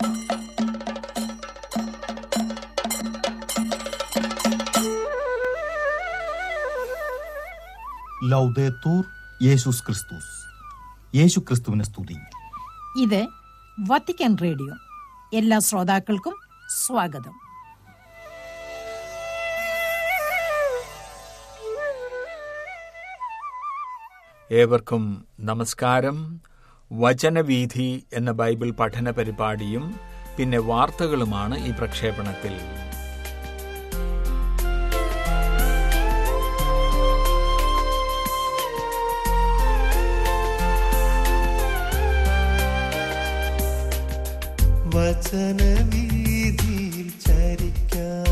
ലൗദേത്തൂർ യേശുസ് ക്രിസ്തുസ് യേശു ക്രിസ്തുവിനെ സ്തുതി ഇത് വത്തിക്കാൻ റേഡിയോ എല്ലാ ശ്രോതാക്കൾക്കും സ്വാഗതം ഏവർക്കും നമസ്കാരം വചനവീഥി എന്ന ബൈബിൾ പഠന പരിപാടിയും പിന്നെ വാർത്തകളുമാണ് ഈ പ്രക്ഷേപണത്തിൽ വചനവീതിയിൽ ചരിക്കാൻ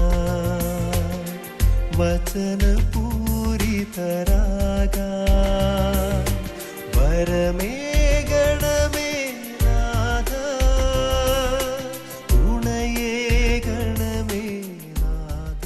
വചനപൂരിതരാകാൻ വരമേകണമേ നാഥ തുണയേകണമേ നാഥ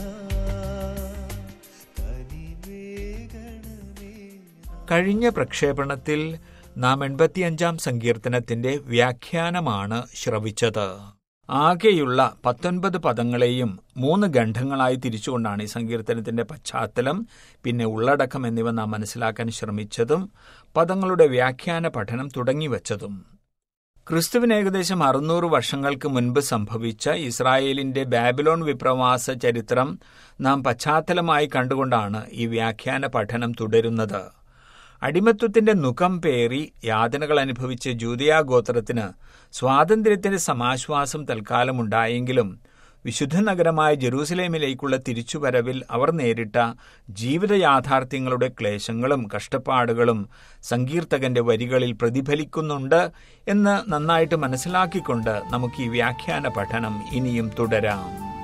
കനിവേകണമേ കഴിഞ്ഞ പ്രക്ഷേപണത്തിൽ നാം എൺപത്തിയഞ്ചാം സങ്കീർത്തനത്തിന്റെ വ്യാഖ്യാനമാണ് ശ്രവിച്ചത് ആകെയുള്ള പത്തൊൻപത് പദങ്ങളെയും മൂന്ന് ഖണ്ഡങ്ങളായി തിരിച്ചുകൊണ്ടാണ് ഈ സങ്കീർത്തനത്തിന്റെ പശ്ചാത്തലം പിന്നെ ഉള്ളടക്കം എന്നിവ നാം മനസ്സിലാക്കാൻ ശ്രമിച്ചതും പദങ്ങളുടെ വ്യാഖ്യാന പഠനം തുടങ്ങിവച്ചതും ക്രിസ്തുവിന് ഏകദേശം അറുന്നൂറ് വർഷങ്ങൾക്ക് മുൻപ് സംഭവിച്ച ഇസ്രായേലിന്റെ ബാബിലോൺ വിപ്രവാസ ചരിത്രം നാം പശ്ചാത്തലമായി കണ്ടുകൊണ്ടാണ് ഈ വ്യാഖ്യാന പഠനം തുടരുന്നത് അടിമത്വത്തിന്റെ നുകം പേറി യാതനകൾ അനുഭവിച്ച ജൂതിയ ഗോത്രത്തിന് സ്വാതന്ത്ര്യത്തിന്റെ സമാശ്വാസം തൽക്കാലം ഉണ്ടായെങ്കിലും വിശുദ്ധ നഗരമായ ജെറൂസലേമിലേക്കുള്ള തിരിച്ചുവരവിൽ അവർ നേരിട്ട ജീവിത യാഥാർത്ഥ്യങ്ങളുടെ ക്ലേശങ്ങളും കഷ്ടപ്പാടുകളും സങ്കീർത്തകന്റെ വരികളിൽ പ്രതിഫലിക്കുന്നുണ്ട് എന്ന് നന്നായിട്ട് മനസ്സിലാക്കിക്കൊണ്ട് നമുക്ക് ഈ വ്യാഖ്യാന പഠനം ഇനിയും തുടരാം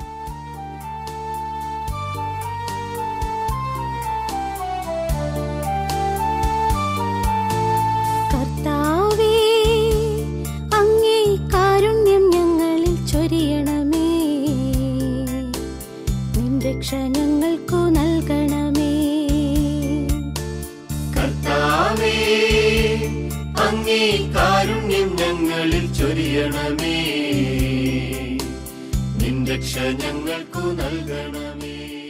കർത്താവേ അങ്ങേ കാരുണ്യം ഞങ്ങളിൽ ചൊരിയണമേ നിൻ രക്ഷ ഞങ്ങൾക്കു നൽകണമേ കർത്താവേ അങ്ങേ കാരുണ്യം ഞങ്ങളിൽ ചൊരിയണമേ നിൻ രക്ഷ ഞങ്ങൾക്കു നൽകണമേ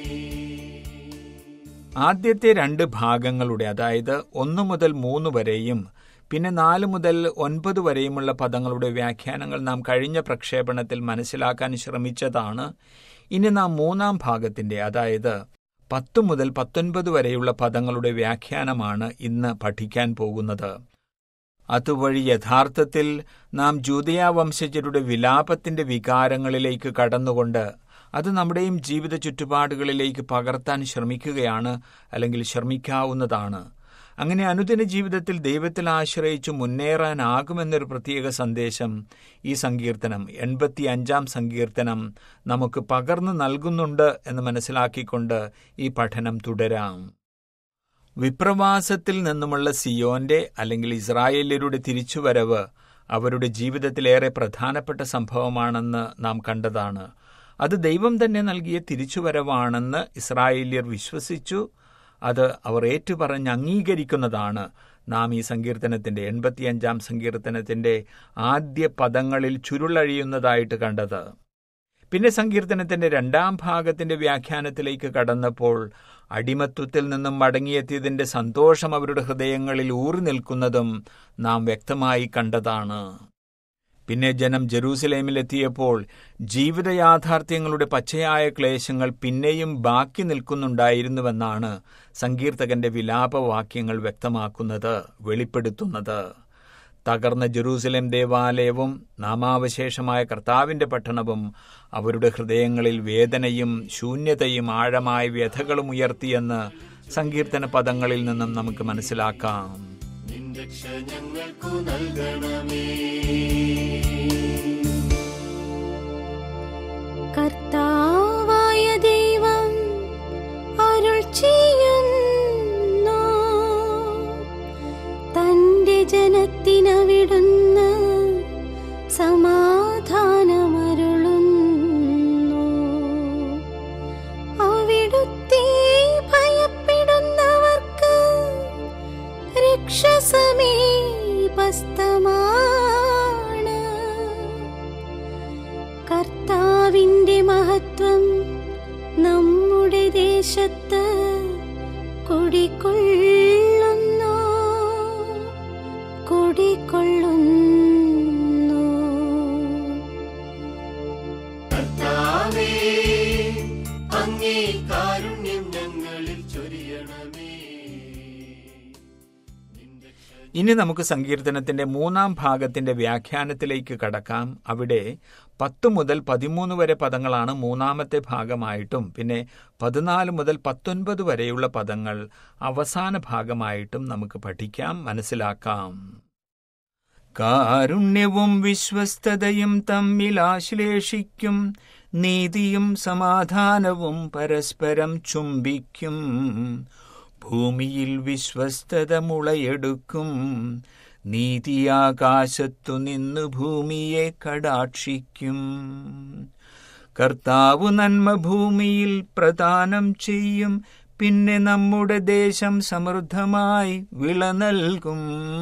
ആദ്യത്തെ രണ്ട് ഭാഗങ്ങളുടെ അതായത് ഒന്ന് മുതൽ മൂന്ന് വരെയും പിന്നെ നാല് മുതൽ ഒൻപത് വരെയുമുള്ള പദങ്ങളുടെ വ്യാഖ്യാനങ്ങൾ നാം കഴിഞ്ഞ പ്രക്ഷേപണത്തിൽ മനസ്സിലാക്കാൻ ശ്രമിച്ചതാണ് ഇനി നാം മൂന്നാം ഭാഗത്തിന്റെ അതായത് പത്ത് മുതൽ പത്തൊൻപത് വരെയുള്ള പദങ്ങളുടെ വ്യാഖ്യാനമാണ് ഇന്ന് പഠിക്കാൻ പോകുന്നത് അതുവഴി യഥാർത്ഥത്തിൽ നാം ജൂതയ വംശജരുടെ വിലാപത്തിന്റെ വികാരങ്ങളിലേക്ക് കടന്നുകൊണ്ട് അത് നമ്മുടെയും ജീവിത ചുറ്റുപാടുകളിലേക്ക് പകർത്താൻ ശ്രമിക്കുകയാണ് അല്ലെങ്കിൽ ശ്രമിക്കാവുന്നതാണ് അങ്ങനെ അനുദിന ജീവിതത്തിൽ ദൈവത്തിൽ ആശ്രയിച്ചു മുന്നേറാനാകുമെന്നൊരു പ്രത്യേക സന്ദേശം ഈ സങ്കീർത്തനം എൺപത്തി അഞ്ചാം സങ്കീർത്തനം നമുക്ക് പകർന്നു നൽകുന്നുണ്ട് എന്ന് മനസ്സിലാക്കിക്കൊണ്ട് ഈ പഠനം തുടരാം വിപ്രവാസത്തിൽ നിന്നുമുള്ള സിയോന്റെ അല്ലെങ്കിൽ ഇസ്രായേല്യരുടെ തിരിച്ചുവരവ് അവരുടെ ജീവിതത്തിലേറെ പ്രധാനപ്പെട്ട സംഭവമാണെന്ന് നാം കണ്ടതാണ് അത് ദൈവം തന്നെ നൽകിയ തിരിച്ചുവരവാണെന്ന് ഇസ്രായേല്യർ വിശ്വസിച്ചു അത് അവർ ഏറ്റുപറഞ്ഞ് അംഗീകരിക്കുന്നതാണ് നാം ഈ സങ്കീർത്തനത്തിന്റെ എൺപത്തിയഞ്ചാം സങ്കീർത്തനത്തിന്റെ ആദ്യ പദങ്ങളിൽ ചുരുളഴിയുന്നതായിട്ട് കണ്ടത് പിന്നെ സങ്കീർത്തനത്തിന്റെ രണ്ടാം ഭാഗത്തിന്റെ വ്യാഖ്യാനത്തിലേക്ക് കടന്നപ്പോൾ അടിമത്വത്തിൽ നിന്നും മടങ്ങിയെത്തിയതിന്റെ സന്തോഷം അവരുടെ ഹൃദയങ്ങളിൽ ഊറി നിൽക്കുന്നതും നാം വ്യക്തമായി കണ്ടതാണ് പിന്നെ ജനം ജെറൂസലേമിലെത്തിയപ്പോൾ ജീവിത യാഥാർത്ഥ്യങ്ങളുടെ പച്ചയായ ക്ലേശങ്ങൾ പിന്നെയും ബാക്കി നിൽക്കുന്നുണ്ടായിരുന്നുവെന്നാണ് സങ്കീർത്തകന്റെ വിലാപവാക്യങ്ങൾ വ്യക്തമാക്കുന്നത് വെളിപ്പെടുത്തുന്നത് തകർന്ന ജെറൂസലേം ദേവാലയവും നാമാവശേഷമായ കർത്താവിന്റെ പട്ടണവും അവരുടെ ഹൃദയങ്ങളിൽ വേദനയും ശൂന്യതയും ആഴമായ വ്യഥകളും ഉയർത്തിയെന്ന് സങ്കീർത്തന പദങ്ങളിൽ നിന്നും നമുക്ക് മനസ്സിലാക്കാം നിൻ രക്ഷ ഞങ്ങൾക്കു നൽകണമേ കർത്താവായ ദൈവം അരുൾ ചെയ്യുന്നു തന്റെ ജനത്തിനവിടുന്ന് സമാധാനമരുളുന്നു അവിടുത്തെ ഭയപ്പെടുന്നവർക്ക് രക്ഷ സമീപസ്ഥമാണ് കർത്താവിന്റെ മഹത്വം നമ്മുടെ ദേശത്ത് കുടികൊള്ളുന്നു കുടികൊള്ളുന്നു കർത്താവേ അങ്ങേ കാരുണ്യം ഞങ്ങളിൽ ചൊരിയണമേ ഇനി നമുക്ക് സങ്കീർത്തനത്തിന്റെ മൂന്നാം ഭാഗത്തിന്റെ വ്യാഖ്യാനത്തിലേക്ക് കടക്കാം അവിടെ പത്ത് മുതൽ പതിമൂന്ന് വരെ പദങ്ങളാണ് മൂന്നാമത്തെ ഭാഗമായിട്ടും പിന്നെ പതിനാല് മുതൽ പത്തൊൻപത് വരെയുള്ള പദങ്ങൾ അവസാന ഭാഗമായിട്ടും നമുക്ക് പഠിക്കാം മനസ്സിലാക്കാം കാരുണ്യവും വിശ്വസ്തതയും തമ്മിൽ ആശ്ലേഷിക്കും നീതിയും സമാധാനവും പരസ്പരം ചുംബിക്കും ഭൂമിയിൽ വിശ്വസ്തത മുളയെടുക്കും നീതിയാകാശത്തു നിന്ന് ഭൂമിയെ കടാക്ഷിക്കും കർത്താവ് നന്മ ഭൂമിയിൽ പ്രദാനം ചെയ്യും പിന്നെ നമ്മുടെ ദേശം സമൃദ്ധമായി വിള നൽകും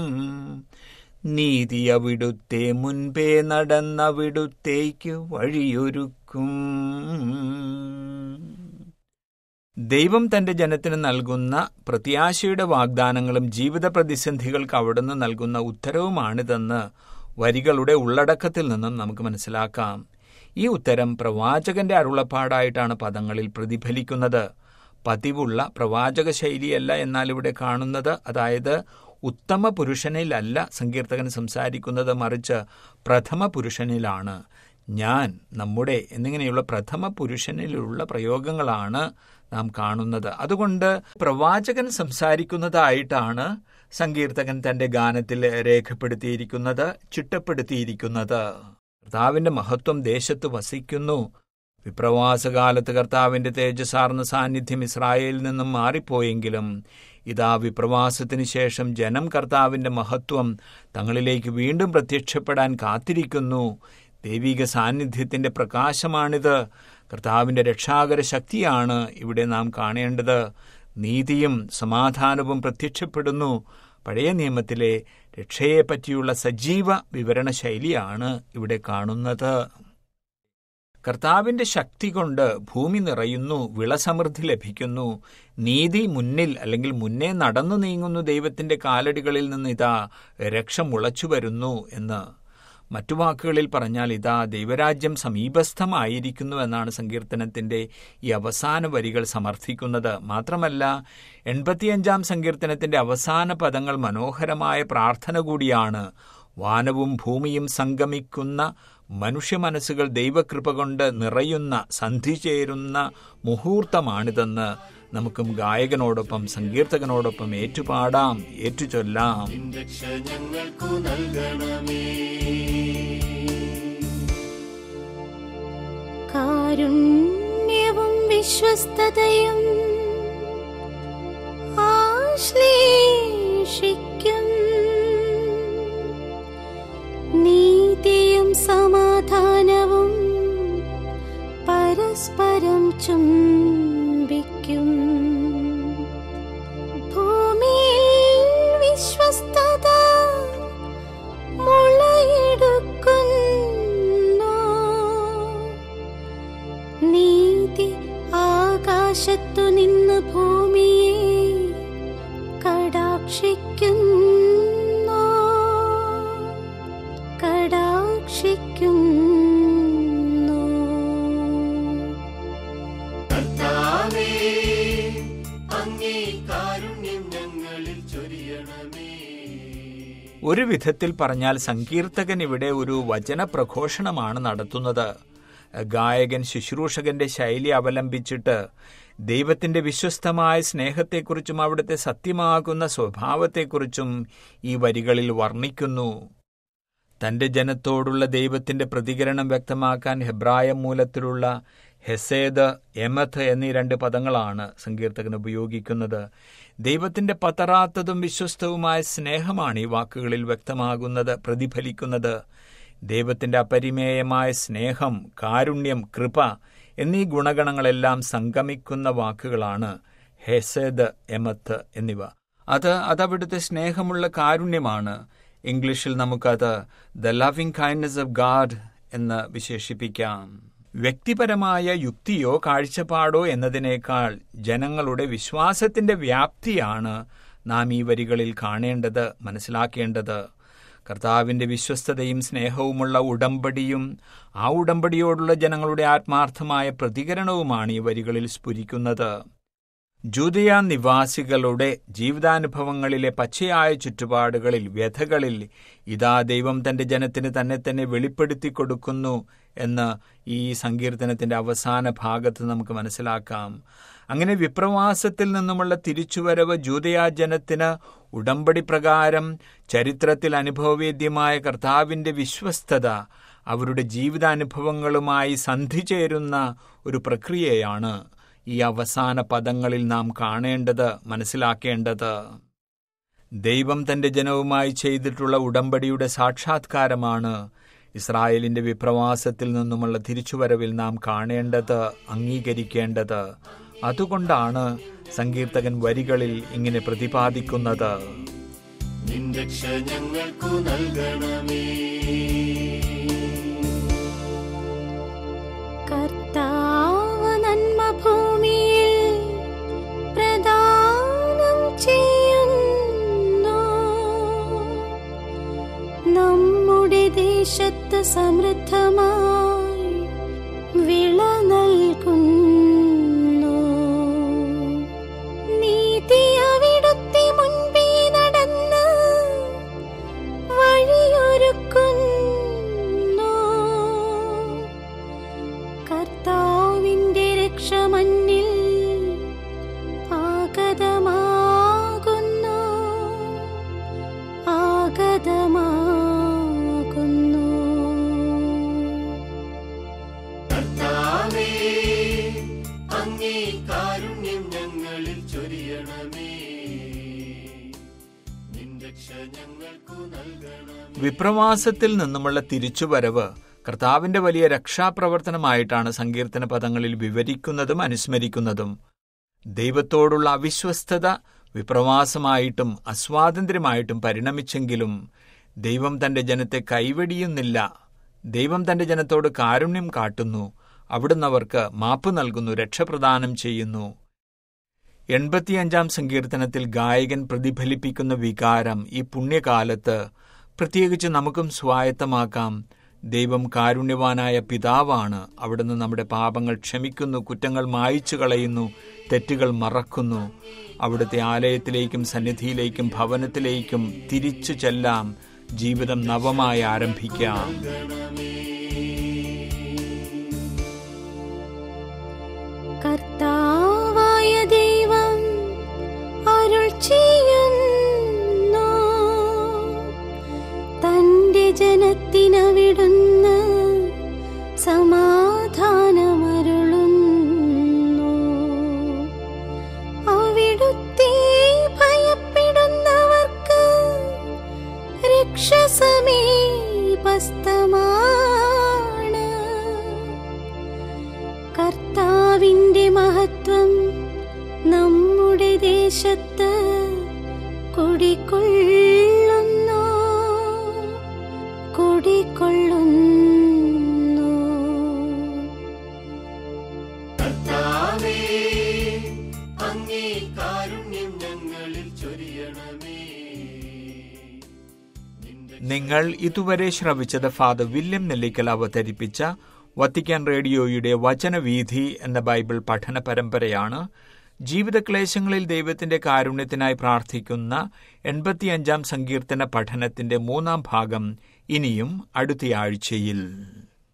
നീതി അവിടുത്തെ മുൻപേ നടന്നവിടുത്തേക്ക് വഴിയൊരുക്കും ദൈവം തന്റെ ജനത്തിന് നൽകുന്ന പ്രത്യാശയുടെ വാഗ്ദാനങ്ങളും ജീവിത പ്രതിസന്ധികൾക്ക് അവിടുന്ന് നൽകുന്ന ഉത്തരവുമാണിതെന്ന് വരികളുടെ ഉള്ളടക്കത്തിൽ നിന്നും നമുക്ക് മനസ്സിലാക്കാം ഈ ഉത്തരം പ്രവാചകന്റെ അരുളപ്പാടായിട്ടാണ് പദങ്ങളിൽ പ്രതിഫലിക്കുന്നത് പതിവുള്ള പ്രവാചക ശൈലിയല്ല എന്നാൽ ഇവിടെ കാണുന്നത് അതായത് ഉത്തമ പുരുഷനിലല്ല സങ്കീർത്തകൻ സംസാരിക്കുന്നത് മറിച്ച് പ്രഥമ പുരുഷനിലാണ് ഞാൻ നമ്മുടെ എന്നിങ്ങനെയുള്ള പ്രഥമ പുരുഷനിലുള്ള പ്രയോഗങ്ങളാണ് നാം കാണുന്നത് അതുകൊണ്ട് പ്രവാചകൻ സംസാരിക്കുന്നതായിട്ടാണ് സങ്കീർത്തകൻ തന്റെ ഗാനത്തിൽ രേഖപ്പെടുത്തിയിരിക്കുന്നത് ചിട്ടപ്പെടുത്തിയിരിക്കുന്നത് കർത്താവിന്റെ മഹത്വം ദേശത്ത് വസിക്കുന്നു വിപ്രവാസകാലത്ത് കർത്താവിന്റെ തേജസാർന്ന സാന്നിധ്യം ഇസ്രായേലിൽ നിന്നും മാറിപ്പോയെങ്കിലും ഇതാ വിപ്രവാസത്തിന് ശേഷം ജനം കർത്താവിന്റെ മഹത്വം തങ്ങളിലേക്ക് വീണ്ടും പ്രത്യക്ഷപ്പെടാൻ കാത്തിരിക്കുന്നു ദൈവിക സാന്നിധ്യത്തിന്റെ പ്രകാശമാണിത് കർത്താവിന്റെ രക്ഷാകര ശക്തിയാണ് ഇവിടെ നാം കാണേണ്ടത് നീതിയും സമാധാനവും പ്രത്യക്ഷപ്പെടുന്നു പഴയ നിയമത്തിലെ രക്ഷയെപ്പറ്റിയുള്ള സജീവ വിവരണ ശൈലിയാണ് ഇവിടെ കാണുന്നത് കർത്താവിന്റെ ശക്തി കൊണ്ട് ഭൂമി നിറയുന്നു വിളസമൃദ്ധി ലഭിക്കുന്നു നീതി മുന്നിൽ അല്ലെങ്കിൽ മുന്നേ നടന്നു നീങ്ങുന്നു ദൈവത്തിന്റെ കാലടികളിൽ നിന്ന് ഇതാ രക്ഷ മുളച്ചു വരുന്നു എന്ന് മറ്റു വാക്കുകളിൽ പറഞ്ഞാൽ ഇതാ ദൈവരാജ്യം സമീപസ്ഥമായിരിക്കുന്നു എന്നാണ് സങ്കീർത്തനത്തിന്റെ ഈ അവസാന വരികൾ സമർത്ഥിക്കുന്നത് മാത്രമല്ല എൺപത്തിയഞ്ചാം സങ്കീർത്തനത്തിന്റെ അവസാന പദങ്ങൾ മനോഹരമായ പ്രാർത്ഥന കൂടിയാണ് വാനവും ഭൂമിയും സംഗമിക്കുന്ന മനുഷ്യ മനസ്സുകൾ ദൈവകൃപ കൊണ്ട് നിറയുന്ന സന്ധി ചേരുന്ന മുഹൂർത്തമാണിതെന്ന് നമുക്കും ഗായകനോടൊപ്പം സങ്കീർത്തകനോടൊപ്പം ഏറ്റുപാടാം ഏറ്റുചൊല്ലാം രക്ഷ ഞങ്ങൾക്കു നൽകണമേ കാരുണ്യവും വിശ്വസ്തതയും ആശ്ലേഷിക്കും നീതിയും സമാധാനവും പരസ്പരം ചുംബിക്കും ഭൂമിയിൽ വിശ്വസ്തത മുളയെടുക്കുന്നു നീതി ആകാശത്തു നിന്ന് ഭൂമിയെ കടാക്ഷിക്കുന്നു കടാക്ഷിക്കുന്നു കർത്താവേ അങ്ങേ കാരുണ്യം ഞങ്ങളിൽ ചൊരിയണമേ ഒരു വിധത്തിൽ പറഞ്ഞാൽ സങ്കീർത്തകൻ ഇവിടെ ഒരു വചന പ്രഘോഷണമാണ് നടത്തുന്നത് ഗായകൻ ശുശ്രൂഷകന്റെ ശൈലി അവലംബിച്ചിട്ട് ദൈവത്തിന്റെ വിശ്വസ്തമായ സ്നേഹത്തെക്കുറിച്ചും അവിടുത്തെ സത്യമാകുന്ന സ്വഭാവത്തെക്കുറിച്ചും ഈ വരികളിൽ വർണ്ണിക്കുന്നു തന്റെ ജനത്തോടുള്ള ദൈവത്തിന്റെ പ്രതികരണം വ്യക്തമാക്കാൻ ഹെബ്രായ മൂലത്തിലുള്ള ഹെസേദ് എമത്ത് എന്നീ രണ്ട് പദങ്ങളാണ് സങ്കീർത്തകൻ ഉപയോഗിക്കുന്നത് ദൈവത്തിന്റെ പതറാത്തതും വിശ്വസ്തവുമായ സ്നേഹമാണ് ഈ വാക്കുകളിൽ വ്യക്തമാകുന്നത് പ്രതിഫലിക്കുന്നത് ദൈവത്തിന്റെ അപരിമേയമായ സ്നേഹം കാരുണ്യം കൃപ എന്നീ ഗുണഗണങ്ങളെല്ലാം സംഗമിക്കുന്ന വാക്കുകളാണ് ഹെസേദ് എമത്ത് എന്നിവ അത് അതവിടുത്തെ സ്നേഹമുള്ള കാരുണ്യമാണ് ഇംഗ്ലീഷിൽ നമുക്കത് the loving kindness of God എന്ന് വിശേഷിപ്പിക്കാം വ്യക്തിപരമായ യുക്തിയോ കാഴ്ചപ്പാടോ എന്നതിനേക്കാൾ ജനങ്ങളുടെ വിശ്വാസത്തിന്റെ വ്യാപ്തിയാണ് നാം ഈ വരികളിൽ കാണേണ്ടത് മനസ്സിലാക്കേണ്ടത് കർത്താവിന്റെ വിശ്വസ്തതയും സ്നേഹവുമുള്ള ഉടമ്പടിയും ആ ഉടമ്പടിയോടുള്ള ജനങ്ങളുടെ ആത്മാർത്ഥമായ പ്രതികരണവുമാണ് ഈ വരികളിൽ സ്ഫുരിക്കുന്നത് ജൂതയ നിവാസികളുടെ ജീവിതാനുഭവങ്ങളിലെ പച്ചയായ ചുറ്റുപാടുകളിൽ വ്യഥകളിൽ ഇതാ ദൈവം തന്റെ ജനത്തിന് തന്നെ തന്നെ വെളിപ്പെടുത്തി കൊടുക്കുന്നു എന്ന് ഈ സങ്കീർത്തനത്തിന്റെ അവസാന ഭാഗത്ത് നമുക്ക് മനസ്സിലാക്കാം അങ്ങനെ വിപ്രവാസത്തിൽ നിന്നുമുള്ള തിരിച്ചുവരവ് ജൂതയാ ജനത്തിന് ഉടമ്പടി പ്രകാരം ചരിത്രത്തിൽ അനുഭവവേദ്യമായ കർത്താവിന്റെ വിശ്വസ്തത അവരുടെ ജീവിതാനുഭവങ്ങളുമായി സന്ധി ചേരുന്ന ഒരു പ്രക്രിയയാണ് ഈ അവസാന പദങ്ങളിൽ നാം കാണേണ്ടത് മനസ്സിലാക്കേണ്ടത് ദൈവം തന്റെ ജനവുമായി ചെയ്തിട്ടുള്ള ഉടമ്പടിയുടെ സാക്ഷാത്കാരമാണ് ഇസ്രായേലിന്റെ വിപ്രവാസത്തിൽ നിന്നുമുള്ള തിരിച്ചുവരവിൽ നാം കാണേണ്ടത് അംഗീകരിക്കേണ്ടത് അതുകൊണ്ടാണ് സങ്കീർത്തകൻ വരികളിൽ ഇങ്ങനെ പ്രതിപാദിക്കുന്നത് നിന്റെ രക്ഷ ഞങ്ങൾക്കു നൽകണമേ കർത്താവ് നന്മ ഭൂമിയിൽ പ്രദാനം ചെയ്യുന്നു നമ്മുടെ ദേശത്ത് സമൃദ്ധമായി വിള നൽകുന്നു നീതി അവിടുത്തെ മുൻപേ നടന്ന് വഴിയൊരുക്കുന്നു കർത്താവിന്റെ രക്ഷമന്നിൽ ആഗതമാകുന്നു ആഗതമാകുന്നു കർത്താവേ അങ്ങേ കാരുണ്യം ഞങ്ങളിൽ ചൊരിയണമേ നിന്റെ രക്ഷ ഞങ്ങൾക്കു നൽകണമേ വിപ്രവാസത്തിൽ നിന്നുമുള്ള തിരിച്ചുവരവ് കർത്താവിന്റെ വലിയ രക്ഷാപ്രവർത്തനമായിട്ടാണ് സങ്കീർത്തന പദങ്ങളിൽ വിവരിക്കുന്നതും അനുസ്മരിക്കുന്നതും ദൈവത്തോടുള്ള അവിശ്വസ്തത വിപ്രവാസമായിട്ടും അസ്വാതന്ത്ര്യമായിട്ടും പരിണമിച്ചെങ്കിലും ദൈവം തന്റെ ജനത്തെ കൈവെടിയുന്നില്ല ദൈവം തന്റെ ജനത്തോട് കാരുണ്യം കാട്ടുന്നു അവിടുന്ന് അവർക്ക് മാപ്പ് നൽകുന്നു രക്ഷപ്രദാനം ചെയ്യുന്നു എൺപത്തിയഞ്ചാം സങ്കീർത്തനത്തിൽ ഗായകൻ പ്രതിഫലിപ്പിക്കുന്ന വികാരം ഈ പുണ്യകാലത്ത് പ്രത്യേകിച്ച് നമുക്കും സ്വായത്തമാക്കാം ദൈവം കാരുണ്യവാനായ പിതാവാണ് അവിടുന്ന് നമ്മുടെ പാപങ്ങൾ ക്ഷമിക്കുന്നു കുറ്റങ്ങൾ മായിച്ചു കളയുന്നു തെറ്റുകൾ മറക്കുന്നു അവിടുത്തെ ആലയത്തിലേക്കും സന്നിധിയിലേക്കും ഭവനത്തിലേക്കും തിരിച്ചു ചെല്ലാം ജീവിതം നവമായി ആരംഭിക്കാം കർത്താവായ ദൈവം അരുൾ ചെയ്യുന്നു തന്റെ ജനത്തിനവിടുന്ന് സമാധാനമരുളുന്നു അവിടുത്തെ ഭയപ്പെടുന്നവർക്ക് രക്ഷ സമീപസ്ഥമാണ് കർത്താവിന്റെ മഹത്വം നമ്മുടെ ദേശത്ത് കുടികൊള്ളുന്നു കുടികൊള്ളുന്നു കർത്താവേ അങ്ങേ കാരുണ്യം ഞങ്ങളിൽ ചൊരിയണമേ നിന്റെ നിങ്ങൾ ഇതുവരെ ശ്രവിച്ചത് ഫാദർ വില്യം നെല്ലിക്കൽ അവതരിപ്പിച്ച വത്തിക്കാൻ റേഡിയോയുടെ വചനവീഥി എന്ന ബൈബിൾ പഠന പരമ്പരയാണ് ജീവിതക്ലേശങ്ങളിൽ ദൈവത്തിന്റെ കാരുണ്യത്തിനായി പ്രാർത്ഥിക്കുന്ന എൺപത്തിയഞ്ചാം സങ്കീർത്തന പഠനത്തിന്റെ മൂന്നാം ഭാഗം ഇനിയും അടുത്തയാഴ്ചയിൽ